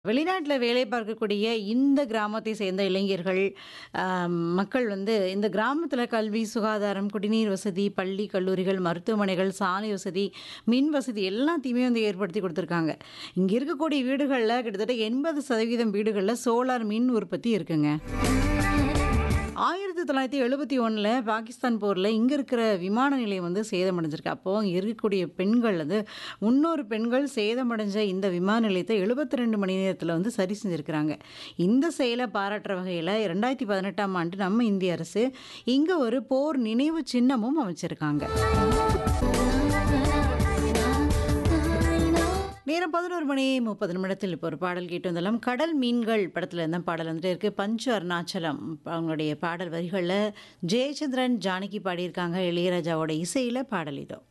வெளிநாட்டில வேலை பார்க்கக்கூடிய இந்த கிராமத்தை சேர்ந்த இளைஞர்கள், அ மக்கள் வந்து இந்த கிராமத்தில கல்வி, சுகாதாரம், குடிநீர் வசதி, பள்ளி, கல்லூரிகள், மருத்துவமனைகள், சாலை வசதி, மின் வசதி எல்லாத்தையுமே வந்து ஏற்படுத்தி குடுத்துருக்காங்க. இங்க இருக்கக்கூடிய வீடுகள்ல கிட்டத்தட்ட 80% வீடுகள்ல சோலார் மின் உற்பத்தி இருக்குங்க. 1971ல பாகிஸ்தான் போர்ல இங்க இருக்கிற விமான நிலையம் வந்து சேதமடைஞ்சிருக்கு. அப்போ அங்க இருக்கக்கூடிய பெண்கள் வந்து 300 பெண்கள் சேதமடைஞ்ச இந்த விமான நிலையத்த 72 மணி நேரத்தில வந்து சரி செஞ்சிருக்கிறாங்க. இந்த செயல பாராட்டுற வகையில 2018ஆம் ஆண்டு நம்ம இந்திய அரசு இங்க ஒரு போர் நினைவு சின்னமும் அமைச்சிருக்காங்க. நேரம் 11 மணி 30 நிமிடத்தில் இப்போ ஒரு பாடல் கேட்டு வந்துடலாம். கடல் மீன்கள் படத்துல இருந்த பாடல் வந்துட்டே இருக்கு. பஞ்சு அருணாச்சலம் அவங்களுடைய பாடல் வரிகள்ல ஜெயச்சந்திரன், ஜானகி பாடியிருக்காங்க. இளையராஜாவோட இசையில பாடல் இதோ.